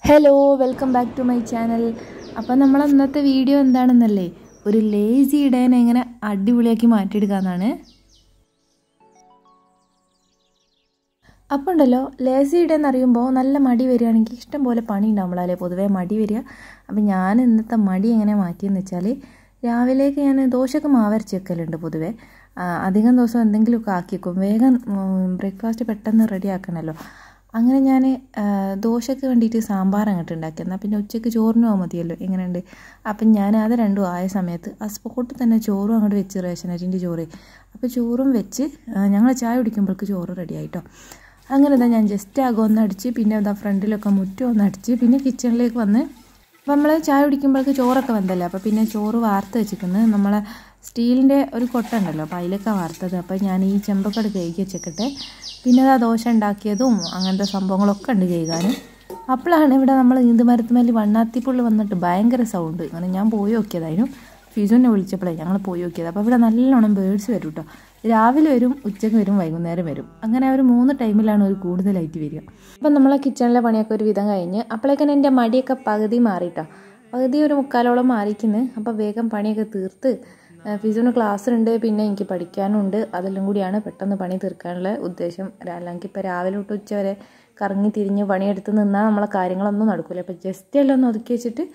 Hello welcome back to my channel അപ്പം നമ്മൾ ഇന്നത്തെ വീഡിയോ എന്താണെന്നല്ലേ ഒരു ലേസി ഇടേനെ എങ്ങനെ അടിപൊളിയാക്കി മാറ്റിയെടുക്കാമെന്നാണ് അപ്പോൾ ഉണ്ടല്ലോ ലേസി ഇടയെന്ന് അറിയുമ്പോൾ നല്ല മടി വരികയാണെങ്കിൽ ഇഷ്ടം പോലെ പണി ഉണ്ടാവുമ്പോഴല്ലേ പൊതുവേ മടി വരിക അപ്പം ഞാൻ ഇന്നത്തെ മടി എങ്ങനെ മാറ്റിയെന്ന് വെച്ചാൽ രാവിലേക്ക് ഞാൻ ദോശക്ക് മാവരച്ച് വെക്കലുണ്ട് പൊതുവേ അധികം ദിവസം എന്തെങ്കിലുമൊക്കെ ആക്കി വെക്കും വേഗം ബ്രേക്ക്ഫാസ്റ്റ് പെട്ടെന്ന് റെഡി ആക്കണമല്ലോ അങ്ങനെ ഞാൻ ദോശയ്ക്ക് വേണ്ടിയിട്ട് സാമ്പാർ അങ്ങോട്ട് ഉണ്ടാക്കി എന്നാൽ പിന്നെ ഉച്ചയ്ക്ക് ചോറിന് പോകാൻ മതിയല്ലോ എങ്ങനെയുണ്ട് അപ്പം ഞാൻ അത് രണ്ടും ആയ സമയത്ത് ആ സ്പോട്ടിൽ തന്നെ ചോറും അങ്ങോട്ട് വെച്ച് റേഷൻ അരിൻ്റെ ചോറ് അപ്പോൾ ചോറും വെച്ച് ഞങ്ങൾ ചായ കുടിക്കുമ്പോഴേക്ക് ചോറ് റെഡി ആയിട്ടോ അങ്ങനെ ഇതാ ഞാൻ ജസ്റ്റ് ആകെ ഒന്ന് അടിച്ച് പിന്നെ ഇതാ ഫ്രണ്ടിലൊക്കെ മുറ്റം ഒന്ന് അടിച്ച് പിന്നെ കിച്ചണിലേക്ക് വന്ന് അപ്പം നമ്മൾ ചായ കുടിക്കുമ്പോഴേക്ക് ചോറൊക്കെ വന്നല്ലേ അപ്പോൾ പിന്നെ ചോറ് വാർത്ത് വെച്ചിരിക്കുന്നത് നമ്മളെ സ്റ്റീലിൻ്റെ ഒരു കൊട്ട ഉണ്ടല്ലോ അപ്പോൾ അതിലേക്കാണ് വാർത്തത് അപ്പോൾ ഞാൻ ഈ ചെമ്പക്കട് കഴുകി വെച്ചേക്കട്ടെ പിന്നെ അത് ദോശ ഉണ്ടാക്കിയതും അങ്ങനത്തെ സംഭവങ്ങളൊക്കെ ഉണ്ട് കഴുകാൻ അപ്പോഴാണ് ഇവിടെ നമ്മൾ ഈന്തുമരത്തുമേൽ വണ്ണാത്തിപ്പുള്ളി വന്നിട്ട് ഭയങ്കര സൗണ്ട് അങ്ങനെ ഞാൻ പോയി നോക്കിയതായിരുന്നു ഫിജുവിനെ വിളിച്ചപ്പോഴേ ഞങ്ങൾ പോയി നോക്കിയത് അപ്പോൾ ഇവിടെ നല്ലോണം ബേഡ്സ് വരും കേട്ടോ രാവിലെ വരും ഉച്ചയ്ക്ക് വരും വൈകുന്നേരം വരും അങ്ങനെ ഒരു മൂന്ന് ടൈമിലാണ് ഒരു കൂടുതലായിട്ട് വരിക അപ്പം നമ്മളെ കിച്ചണിലെ പണിയൊക്കെ ഒരു വിധം കഴിഞ്ഞ് അപ്പോഴേക്കും എൻ്റെ മടിയൊക്കെ പകുതി മാറിയിട്ടോ പകുതി ഒരു മുക്കാലോളം മാറിക്കുന്നു അപ്പോൾ വേഗം പണിയൊക്കെ തീർത്ത് ഫിസിന് ക്ലാസ് ഉണ്ട് പിന്നെ എനിക്ക് പഠിക്കാനുണ്ട് അതെല്ലാം കൂടിയാണ് പെട്ടെന്ന് പണി തീർക്കാനുള്ള ഉദ്ദേശം അല്ലെങ്കിൽ ഇപ്പോൾ രാവിലെ തൊട്ട് ഉച്ച വരെ കറങ്ങി തിരിഞ്ഞ് പണിയെടുത്ത് നിന്നാൽ നമ്മളെ കാര്യങ്ങളൊന്നും നടക്കില്ല അപ്പോൾ ജസ്റ്റ് എല്ലാം ഒന്ന് ഒതുക്കി വെച്ചിട്ട്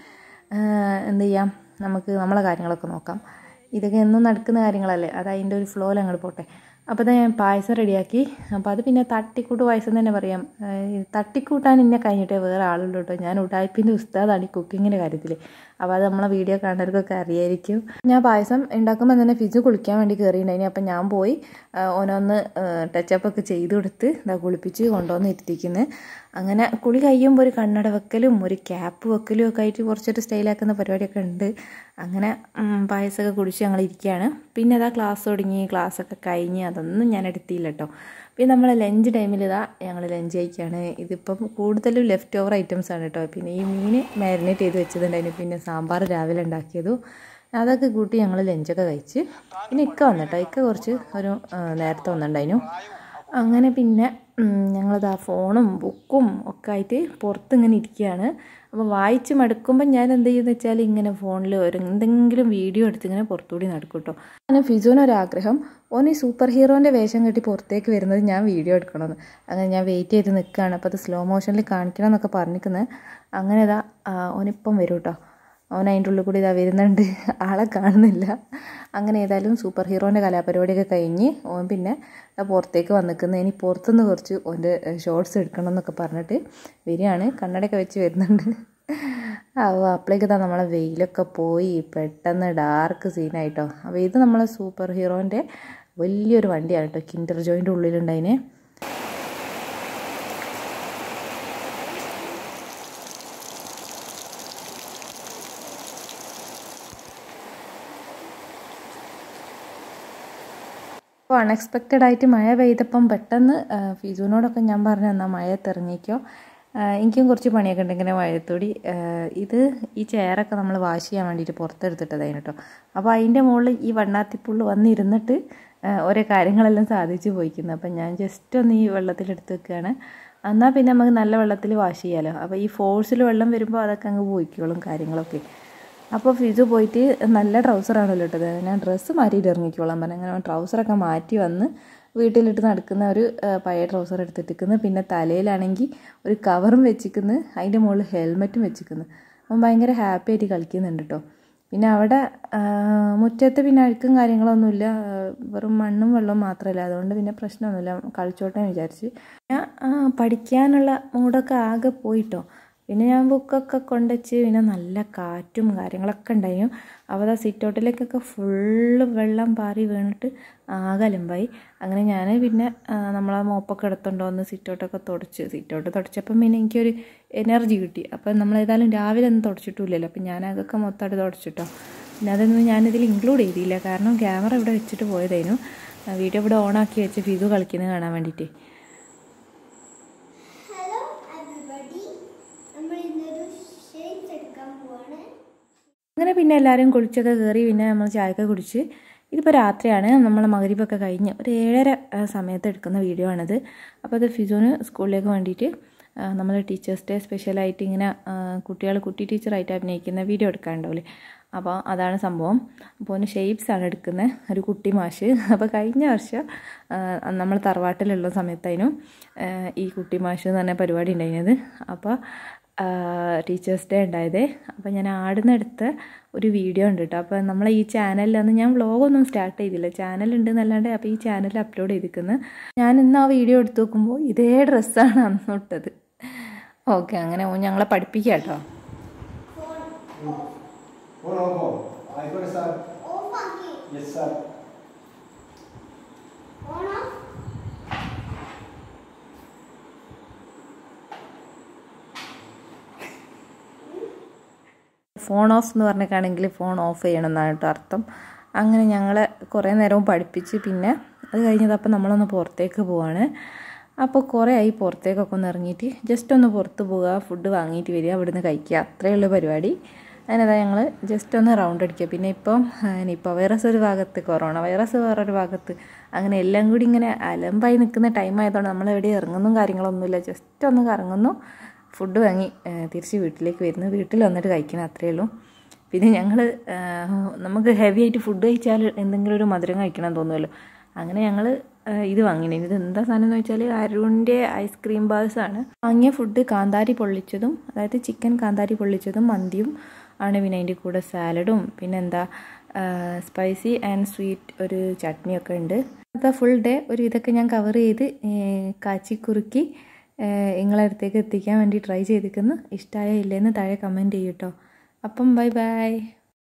എന്ത് ചെയ്യാം നമുക്ക് നമ്മളെ കാര്യങ്ങളൊക്കെ നോക്കാം ഇതൊക്കെ എന്നും നടക്കുന്ന കാര്യങ്ങളല്ലേ അത് അതിൻ്റെ ഒരു ഫ്ലോയിൽ അങ്ങോട്ട് പോട്ടെ അപ്പോൾ അത് ഞാൻ പായസം റെഡിയാക്കി അപ്പോൾ അത് പിന്നെ തട്ടിക്കൂട്ട് പായസം തന്നെ പറയാം തട്ടിക്കൂട്ടാൻ ഇന്നെ കഴിഞ്ഞിട്ടേ വേറെ ആളുള്ളൂ കേട്ടോ ഞാൻ ഉടായ്പിൻ്റെ ഉസ്താദാണ് ഈ കുക്കിങ്ങിൻ്റെ കാര്യത്തിൽ അപ്പോൾ അത് നമ്മളെ വീഡിയോ കാണുന്നവർക്കൊക്കെ അറിയായിരിക്കും ഞാൻ പായസം ഉണ്ടാക്കുമ്പോൾ തന്നെ ഫിജു കുളിക്കാൻ വേണ്ടി കയറിയിട്ടുണ്ടായിനി അപ്പം ഞാൻ പോയി ഓനൊന്ന് ടച്ചപ്പ് ഒക്കെ ചെയ്ത് കൊടുത്ത് ഇതാ കുളിപ്പിച്ച് കൊണ്ടുവന്ന് ഇരുത്തിക്കുന്നത് അങ്ങനെ കുളി കഴിയുമ്പോൾ ഒരു കണ്ണട വെക്കലും ഒരു ക്യാപ്പ് വെക്കലും ഒക്കെ ആയിട്ട് കുറച്ചൊരു സ്റ്റൈലാക്കുന്ന പരിപാടിയൊക്കെ ഉണ്ട് അങ്ങനെ പായസമൊക്കെ കുടിച്ച് ഞങ്ങൾ ഇരിക്കുകയാണ് പിന്നെ അതാ ക്ലാസ് തുടങ്ങി ക്ലാസ്സൊക്കെ കഴിഞ്ഞ് അതൊന്നും ഞാൻ എടുത്തില്ല കേട്ടോ പിന്നെ നമ്മൾ ലഞ്ച് ടൈമിൽ ഇതാ ഞങ്ങൾ ലഞ്ച് കഴിക്കുകയാണ് ഇതിപ്പം കൂടുതലും ലെഫ്റ്റ് ഓവർ ഐറ്റംസ് ആണ് കേട്ടോ പിന്നെ ഈ മീൻ മാരിനേറ്റ് ചെയ്ത് വെച്ചതുണ്ടായിരുന്നു പിന്നെ സാമ്പാർ രാവിലെ ഉണ്ടാക്കിയതും അതൊക്കെ കൂട്ടി ഞങ്ങൾ ലഞ്ചൊക്കെ കഴിച്ച് പിന്നെ ഇക്ക വന്നിട്ടോ ഇക്ക കുറച്ച് ഒരു നേരത്തെ വന്നിട്ടുണ്ടായിരുന്നു അങ്ങനെ പിന്നെ ഞങ്ങളിതാ ഫോണും ബുക്കും ഒക്കെ ആയിട്ട് പുറത്ത് ഇങ്ങനെ ഇരിക്കുകയാണ് അപ്പോൾ വായിച്ച് മടുക്കുമ്പോൾ ഞാൻ എന്ത് ചെയ്യുന്നത് വെച്ചാൽ ഇങ്ങനെ ഫോണിൽ ഒരു എന്തെങ്കിലും വീഡിയോ എടുത്ത് ഇങ്ങനെ പുറത്തുകൂടി നടക്കും കേട്ടോ അങ്ങനെ ഫിജോനൊരാഗ്രഹം ഓൻ ഈ സൂപ്പർ ഹീറോൻ്റെ വേഷം കെട്ടി പുറത്തേക്ക് വരുന്നത് ഞാൻ വീഡിയോ എടുക്കണമെന്ന് അങ്ങനെ ഞാൻ വെയിറ്റ് ചെയ്ത് നിൽക്കുകയാണ് അപ്പോൾ അത് സ്ലോ മോഷനിൽ കാണിക്കണം എന്നൊക്കെ പറഞ്ഞിരിക്കുന്നത് അങ്ങനെ ഇതാ ഓനിപ്പം വരും കേട്ടോ അവൻ അതിൻ്റെ ഉള്ളിൽ കൂടി ഇതാ വരുന്നുണ്ട് ആളെ കാണുന്നില്ല അങ്ങനെ ഏതായാലും സൂപ്പർ ഹീറോൻ്റെ കലാപരിപാടിയൊക്കെ കഴിഞ്ഞ് ഓൻ പിന്നെ പുറത്തേക്ക് വന്നിക്കുന്നത് ഇനി പുറത്തുനിന്ന് കുറച്ച് ഓൻ്റെ ഷോർട്സ് എടുക്കണം എന്നൊക്കെ പറഞ്ഞിട്ട് വരികയാണ് കണ്ണടയൊക്കെ വെച്ച് വരുന്നുണ്ട് ആ അപ്പോഴേക്ക് ഇതാ നമ്മളെ വെയിലൊക്കെ പോയി പെട്ടെന്ന് ഡാർക്ക് സീനായിട്ടോ അപ്പോൾ ഇത് നമ്മളെ സൂപ്പർ ഹീറോൻ്റെ വലിയൊരു വണ്ടിയാണ് കേട്ടോ കിൻഡർ ജോയിൻ്റെ ഉള്ളിലുണ്ടതിനെ അപ്പോൾ അൺഎക്സ്പെക്റ്റഡ് ആയിട്ട് മഴ പെയ്തപ്പം പെട്ടെന്ന് ഫിജുവിനോടൊക്കെ ഞാൻ പറഞ്ഞു എന്നാൽ മഴയത്ത് ഇറങ്ങിക്കോ എനിക്കും കുറച്ച് പണിയൊക്കെ ഉണ്ട് ഇങ്ങനെ മഴയത്തോടി ഇത് ഈ ചെയറൊക്കെ നമ്മൾ വാഷ് ചെയ്യാൻ വേണ്ടിയിട്ട് പുറത്തെടുത്തിട്ടതായിരുന്നു കേട്ടോ അപ്പോൾ അതിൻ്റെ മുകളിൽ ഈ വണ്ണാത്തിപ്പുള്ള് വന്നിരുന്നിട്ട് ഓരോ കാര്യങ്ങളെല്ലാം സാധിച്ചു പോയിക്കുന്നു അപ്പം ഞാൻ ജസ്റ്റ് ഒന്ന് ഈ വെള്ളത്തിലെടുത്ത് വെക്കുകയാണ് എന്നാൽ പിന്നെ നമുക്ക് നല്ല വെള്ളത്തിൽ വാഷ് ചെയ്യാമല്ലോ അപ്പോൾ ഈ ഫോഴ്സിൽ വെള്ളം വരുമ്പോൾ അതൊക്കെ അങ്ങ് പോയിക്കോളും കാര്യങ്ങളൊക്കെ അപ്പോൾ ഫിജു പോയിട്ട് നല്ല ട്രൗസറാണല്ലോ ഇട്ടത് ഞാൻ ഡ്രസ്സ് മാറ്റിയിട്ട് ഇറങ്ങിക്കോളാൻ പറഞ്ഞു അങ്ങനെ ട്രൗസറൊക്കെ മാറ്റി വന്ന് വീട്ടിലിട്ട് നടക്കുന്ന ഒരു പഴയ ട്രൗസർ എടുത്തിട്ടിരിക്കുന്നു പിന്നെ തലയിലാണെങ്കിൽ ഒരു കവറും വെച്ചിരിക്കുന്നു അതിൻ്റെ മുകളിൽ ഹെൽമെറ്റും വെച്ചിരിക്കുന്നു അവൻ ഭയങ്കര ഹാപ്പി ആയിട്ട് കളിക്കുന്നുണ്ട് കേട്ടോ പിന്നെ അവിടെ മുറ്റത്ത് പിന്നെ അഴുക്കും കാര്യങ്ങളൊന്നുമില്ല വെറും മണ്ണും വെള്ളവും മാത്രമല്ല അതുകൊണ്ട് പിന്നെ പ്രശ്നമൊന്നുമില്ല കളിച്ചോട്ടെ വിചാരിച്ച് ഞാൻ പഠിക്കാനുള്ള മൂടൊക്കെ ആകെ പോയിട്ടോ പിന്നെ ഞാൻ ബുക്കൊക്കെ കൊണ്ടുവച്ച് പിന്നെ നല്ല കാറ്റും കാര്യങ്ങളൊക്കെ ഉണ്ടായിരുന്നു അപ്പോൾ ആ സിറ്റൗട്ടിലേക്കൊക്കെ ഫുള്ള് വെള്ളം പാറി വീണിട്ട് ആകെ അലമ്പായി അങ്ങനെ ഞാൻ പിന്നെ നമ്മളെ മോപ്പൊക്കെ എടുത്തുകൊണ്ട് വന്ന് സിറ്റൗട്ടൊക്കെ തുടച്ച് സിറ്റൗട്ട് തുടച്ചപ്പം പിന്നെ എനിക്കൊരു എനർജി കിട്ടി അപ്പം നമ്മൾ ഏതായാലും രാവിലെ ഒന്നും തുടച്ചിട്ടില്ലല്ലോ അപ്പം ഞാൻ അതൊക്കെ മൊത്തമായിട്ട് തുടച്ചിട്ടോ പിന്നെ അതൊന്നും ഞാനിതിൽ ഇൻക്ലൂഡ് ചെയ്തില്ല കാരണം ക്യാമറ ഇവിടെ വെച്ചിട്ട് പോയതായിരുന്നു വീഡിയോ ഇവിടെ ഓണാക്കി വെച്ച് ഫിതു കളിക്കുന്നത് കാണാൻ വേണ്ടിയിട്ട് അങ്ങനെ പിന്നെ എല്ലാവരും കുളിച്ചൊക്കെ കയറി പിന്നെ നമ്മൾ ചായയൊക്കെ കുടിച്ച് ഇതിപ്പോൾ രാത്രിയാണ് നമ്മൾ മകരിപ്പൊക്കെ കഴിഞ്ഞ് ഒരു ഏഴര സമയത്ത് എടുക്കുന്ന വീഡിയോ ആണിത് അപ്പോൾ അത് ഫിജോന് സ്കൂളിലേക്ക് വേണ്ടിയിട്ട് നമ്മൾ ടീച്ചേഴ്സ് ഡേ സ്പെഷ്യലായിട്ട് ഇങ്ങനെ കുട്ടികൾ കുട്ടി ടീച്ചറായിട്ട് അഭിനയിക്കുന്ന വീഡിയോ എടുക്കാനുണ്ടാവില്ലേ അപ്പോൾ അതാണ് സംഭവം അപ്പോൾ ഒന്ന് ഷെയ്പ്സാണ് എടുക്കുന്നത് ഒരു കുട്ടി മാഷ് അപ്പോൾ കഴിഞ്ഞ വർഷം നമ്മൾ തറവാട്ടിലുള്ള സമയത്തായിരുന്നു ഈ കുട്ടി മാഷ് എന്ന് പറഞ്ഞ പരിപാടി ഉണ്ടായിരുന്നത് അപ്പോൾ ടീച്ചേഴ്സ് ഡേ ഉണ്ടായത് അപ്പോൾ ഞാൻ ആടുന്നെടുത്ത ഒരു വീഡിയോ ഉണ്ട് കേട്ടോ അപ്പോൾ നമ്മളെ ഈ ചാനലിൽ അന്ന് ഞാൻ വ്ളോഗൊന്നും സ്റ്റാർട്ട് ചെയ്തില്ല ചാനൽ ഉണ്ട് എന്നല്ലാണ്ട് അപ്പോൾ ഈ ചാനൽ അപ്ലോഡ് ചെയ്തിരിക്കുന്നത് ഞാൻ ഇന്ന് ആ വീഡിയോ എടുത്ത് നോക്കുമ്പോൾ ഇതേ ഡ്രസ്സാണ് അന്ന് ഇട്ടത് ഓക്കെ അങ്ങനെ ഞങ്ങളെ പഠിപ്പിക്കാം കേട്ടോ Phone off. iPhone sir. Off ആക്കി Yes sir. On off phone off എന്ന് പറഞ്ഞിട്ടാണെങ്കിൽ ഫോൺ ഓഫ് ചെയ്യണം എന്നാണ് കേട്ടോ അർത്ഥം അങ്ങനെ ഞങ്ങളെ കുറേ നേരവും പഠിപ്പിച്ച് പിന്നെ അത് കഴിഞ്ഞതപ്പോൾ നമ്മളൊന്ന് പുറത്തേക്ക് പോവാണ് അപ്പോൾ കുറേ ആയി പുറത്തേക്കൊക്കെ ഒന്ന് ഇറങ്ങിയിട്ട് ജസ്റ്റ് ഒന്ന് പുറത്ത് പോവുക ഫുഡ് വാങ്ങിയിട്ട് വരിക അവിടുന്ന് കഴിക്കുക അത്രയേ ഉള്ളൂ പരിപാടി അതിനതാ ഞങ്ങൾ ജസ്റ്റ് ഒന്ന് റൗണ്ട് അടിക്കുക പിന്നെ ഇപ്പം ഇപ്പോൾ വൈറസ് ഒരു ഭാഗത്ത് കൊറോണ വൈറസ് വേറൊരു ഭാഗത്ത് അങ്ങനെ എല്ലാം കൂടി ഇങ്ങനെ അലമ്പായി നിൽക്കുന്ന ടൈം ആയതുകൊണ്ട് നമ്മൾ എവിടെ ഇറങ്ങുന്നും കാര്യങ്ങളൊന്നുമില്ല ജസ്റ്റ് ഒന്ന് കറങ്ങുന്നു ഫുഡ് വാങ്ങി തിരിച്ച് വീട്ടിലേക്ക് വരുന്നു വീട്ടിൽ വന്നിട്ട് കഴിക്കണം അത്രയേ ഉള്ളൂ പിന്നെ ഞങ്ങൾ നമുക്ക് ഹെവി ആയിട്ട് ഫുഡ് കഴിച്ചാൽ എന്തെങ്കിലും ഒരു മധുരം കഴിക്കണം തോന്നുമല്ലോ അങ്ങനെ ഞങ്ങൾ ഇത് വാങ്ങിനെ ഇത് എന്താ സാധനം എന്ന് വെച്ചാൽ അരുണിൻ്റെ ഐസ്ക്രീം ബാൾസ് ആണ് വാങ്ങിയ ഫുഡ് കാന്താരി പൊള്ളിച്ചതും അതായത് ചിക്കൻ കാന്താരി പൊള്ളിച്ചതും മന്തിയും ആണ് പിന്നെ അതിൻ്റെ കൂടെ സാലഡും പിന്നെന്താ സ്പൈസി ആൻഡ് സ്വീറ്റ് ഒരു ചട്നിയൊക്കെ ഉണ്ട് അതാ ഫുൾ ഡേ ഒരു ഇതൊക്കെ ഞാൻ കവർ ചെയ്ത് കാച്ചി കുറുക്കി നിങ്ങളെ അടുത്തേക്ക് എത്തിക്കാൻ വേണ്ടി ട്രൈ ചെയ്തിരിക്കുന്നു ഇഷ്ടമായ ഇല്ലേന്ന് താഴെ കമൻറ്റ് ചെയ്യൂട്ടോ അപ്പം ബൈ ബൈ